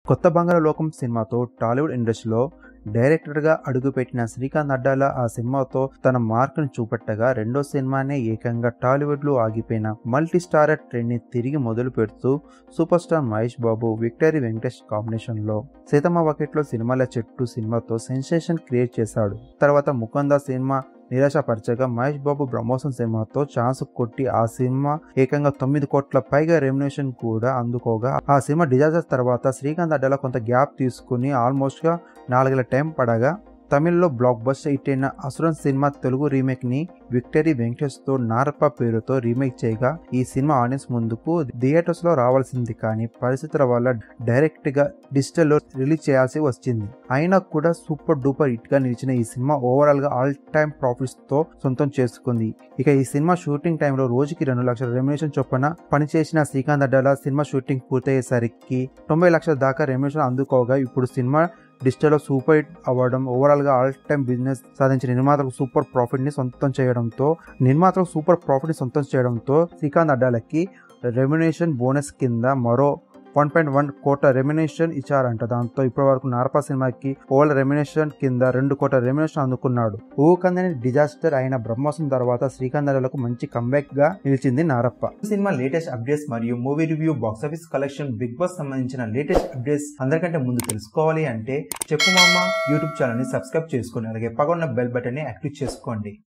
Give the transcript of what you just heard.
కొత్త బంగాళ లోకం సినిమాతో టాలీవుడ్ ఇండస్ట్రీలో డైరెక్టర్గా అడుగుపెట్టిన శ్రీకాంత్ అడ్డాల ఆ సినిమాతో తన మార్కును చూపెట్టగా రెండో సినిమానే ఏకంగా టాలీవుడ్లో ఆగిపోయిన మల్టీ స్టారర్ ట్రెండ్ని తిరిగి మొదలు పెడుతూ super star Mahesh Babu victory Venkatesh కాంబినేషన్లో సీతమ్మ వకెట్లో సినిమాల చెట్టు సినిమాతో సెన్సేషన్ క్రియేట్ చేశాడు తర్వాత ముకుంద సినిమా నిరాశపరచగా మహేష్ బాబు బ్రహ్మోత్సవం సినిమాతో ఛాన్స్ కొట్టి ఆ సినిమా ఏకంగా తొమ్మిది కోట్ల పైగా రెమ్యునేషన్ కూడా అందుకోగా ఆ సినిమా డిజాస్టర్ తర్వాత శ్రీకాంత్ అడ్డాల కొంత గ్యాప్ తీసుకుని ఆల్మోస్ట్ గా నాలుగేళ్ల టైం పడగా తమిళ్లో బ్లాక్ బస్టర్ హిట్ అయిన అసురన్ సినిమా తెలుగు రీమేక్ ని విక్టరీ వెంకటేష్ తో నారప్ప పేరుతో రీమేక్ చేయగా ఈ సినిమా ఆడియన్స్ ముందుకు థియేటర్స్ లో రావాల్సింది కానీ పరిస్థితుల వల్ల డైరెక్ట్ గా డిజిటల్ లో రిలీజ్ చేయాల్సి వచ్చింది అయినా కూడా సూపర్ డూపర్ హిట్ గా నిలిచిన ఈ సినిమా ఓవరాల్ గా ఆల్ టైమ్ ప్రాఫిట్స్ తో సొంతం చేసుకుంది ఇక ఈ సినిమా షూటింగ్ టైంలో రోజుకి రెండు లక్షల రెమ్యునేషన్ చొప్పున పనిచేసిన శ్రీకాంత్ అడ్డాల సినిమా షూటింగ్ పూర్తయ్యేసరికి తొంభై లక్షల దాకా రెమ్యునేషన్ అందుకోగా ఇప్పుడు సినిమా డిజిటల్లో సూపర్ హిట్ అవ్వడం ఓవరాల్గా ఆల్ టైమ్ బిజినెస్ సాధించిన నిర్మాతలకు సూపర్ ప్రాఫిట్ని సొంతం చేయడంతో నిర్మాతలకు సూపర్ ప్రాఫిట్ని సొంతం చేయడంతో శ్రీకాంత్ అడ్డాలకి రెమ్యునేషన్ బోనస్ కింద మరో వన్ పాయింట్ వన్ కోట్ల రెమ్యునేషన్ ఇచ్చారంట దాంతో ఇప్పటి వరకు నారపా సినిమాకి ఓవర్ రెమ్యునేషన్ కింద రెండు కోట్ల రెమ్యునేషన్ అందుకున్నాడు ఊకందని డిజాస్టర్ అయిన బ్రహ్మోత్సవం తర్వాత శ్రీకాంత్ అడ్డాలకు మంచి కంబ్యాక్ గా నిలిచింది నారప్ప సినిమా లేటెస్ట్ అప్డేట్స్ మరియు movie review box office collection big boss సంబంధించిన లేటెస్ట్ అప్డేట్స్ అందరికంటే ముందు తెలుసుకోవాలి అంటే చెప్పు మామ యూట్యూబ్ ఛానల్ ని సబ్స్క్రైబ్ చేసుకోండి అలాగే పక్కన బెల్ బటన్ ని యాక్టివ్ చేసుకోండి